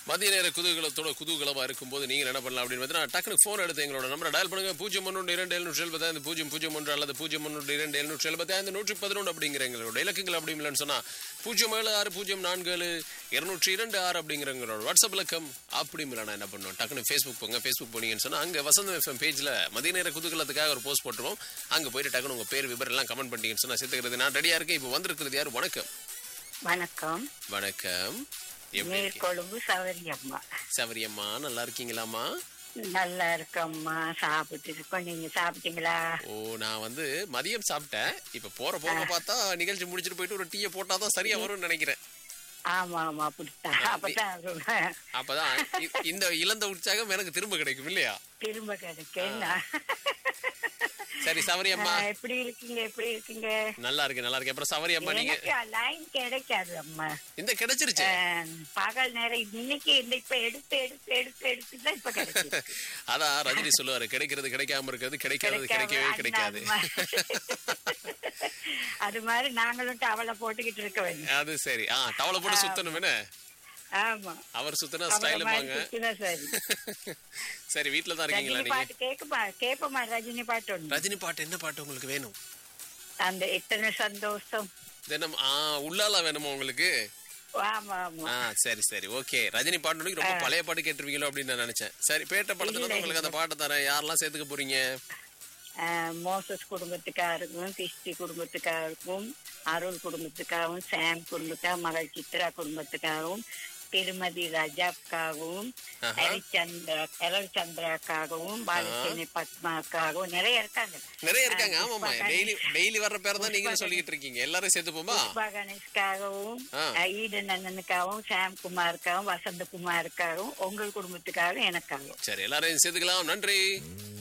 மதிய நேர குதூகலத்தோட குதூகலமா இருக்கும்போது நீங்க என்ன பண்ணலாம் அப்படின்னு பார்த்தீங்கன்னா டக்குனு ஃபோன் எடுத்து எங்களோட நம்பரை டயல் பண்ணுங்க பூஜ்ஜியம் ஒன்று இரண்டு எழுநூற்றி எழுபத்தைந்து பூஜ்ஜியம் பூஜ்ஜியம் ஒன்று அல்லது பூஜ்ஜியம் ஒன்று இரண்டு எழுநூற்றி எழுபத்தைந்து நூற்றி பதினொன்று அப்படிங்கிற எங்களோட இலக்குகள் அப்படி இல்லைன்னு சொன்னா பூஜ்ஜியம் ஏழு ஆறு பூஜ்ஜியம் நான்கு ஏழு இருநூற்றி இரண்டு ஆறு அப்படிங்கிற எங்களோட வாட்ஸ்அப் இலக்கம் அப்படி இல்லைனா என்ன பண்ணுவோம் டக்குனு ஃபேஸ்புக் போங்க ஃபேஸ்புக் போனீங்கன்னு சொன்னா அங்க வசந்தம் எஃப்எம் பேஜ்ல மதிய நேர குதூகலத்துக்காக ஒரு போஸ்ட் போட்டுருவோம் அங்க போயிட்டு டக்குனு உங்க பேர் விவரம் எல்லாம் கமெண்ட் பண்ணிட்டீங்கன்னு சொன்னா சேர்த்துக்கிறது நான் ரெடியா இருக்கேன் இப்போ வந்திருக்கிறது யார் வணக்கம் வணக்கம் வணக்கம் எப்படி இருக்கீங்க? மேற்கொழும்பு சவரி அம்மா சவரியம்மா நல்லா இருக்கீங்களாம்மா நல்லா இருக்கம்மா சாப்பிட்டு இருக்கோம் நீங்க சாப்பிட்டீங்களா ஓ நான் வந்து மதியம் சாப்பிட்டேன் இப்ப போற போக பார்த்தா நிகழ்ச்சி முடிச்சிட்டு போயிட்டு ஒரு டீயை போட்டாதான் சரியா வரும்னு நினைக்கிறேன் ஆமா ஆமா அப்படித்தான் அப்பதான் அது அப்பதான் இ- இந்த இழந்த உற்சாகம் எனக்கு திரும்ப கிடைக்கும் இல்லையா திரும்ப கிடைக்கும் சரி சவரியம்மா ஆ, எப்படி இருக்கீங்க எப்படி இருக்கீங்க நல்லா இருக்கு நல்லா இருக்கு அப்புறம் சவரியம்மா நீங்க எனக்கு லைன் கிடைக்காது அம்மா இந்த கிடைச்சிருச்சு ஆ, பகல் நேரம் இன்னைக்கு இந்த இப்ப எடுத்து எடுத்து எடுத்து எடுத்து தான் இப்ப கிடைக்குது அதான் ரஜினி சொல்லுவாரு கிடைக்கிறது கிடைக்காம இருக்கிறது கிடைக்காதது கிடைக்கவே கிடைக்காம கிடைக்காது அந்த மாதிரி. அது மாதிரி நாங்களும் டவலை போட்டுக்கிட்டு இருக்க வேண்டிய அது சரி ஆ டவலை போட்டு சுத்தணும் என்ன ஆமா அவர் சுத்தினா அவரை ஸ்டைல் மாதிரி பாங்க சுத்தினா சரி சரி வீட்ல தான் இருக்கீங்களா ரஜினி நீங்க பாட்டு கேக்குமா கேப்பமா ரஜினி பாட்டு ஒண்ணு ரஜினி பாட்டு என்ன பாட்டு உங்களுக்கு வேணும் அந்த எத்தனை சந்தோஷம் தினம் ஆ உள்ளால வேணுமா உங்களுக்கு ஆமா ஆமா ஆ சரி சரி ஓகே ரஜினி பாட்டு ரொம்ப பழைய பாட்டு கேட்டிருப்பீங்களோ அப்படின்னு நான் நினைச்சேன் சரி பேட்ட படத்துல இருந்து உங்களுக்கு அந்த பாட்டை தரேன் யாரெல்லாம் சேர்த்துக்க போறீங்க ஆஹ், மோசஸ் குடும்பத்துக்காருக்கும் கிறிஸ்டி குடும்பத்துக்காருக்கும் அருள் குடும்பத்துக்காகவும் சாம் குடும்பத்துக்காக மகள் சித்ரா குடும்பத்துக்காகவும் திருமதி ரஜாக்காகவும் ஆஹா. ஹரிச்சந்திரா எலர் சந்திராக்காகவும் பாலச்சேனி பத்மாக்காகவும் நிறைய இருக்காங்க நிறைய இருக்காங்க ஆ, ஆமாமா புஷ்பா டெய்லி டெய்லி வர்ற பேரை தான் நீங்களும் சொல்லிட்டு இருக்கீங்க எல்லாரும் சேர்த்துப்போமா புஷ்பா கணேஷ்காகவும் ஆ. அஹ், ஈடன் அண்ணனுக்காகவும் சாம் குமாருக்காகவும் வசந்த குமாருக்காகவும் உங்கள் குடும்பத்துக்காகவும் எனக்காகவும் சரி எல்லாரையும் சேர்த்துக்கலாம் நன்றி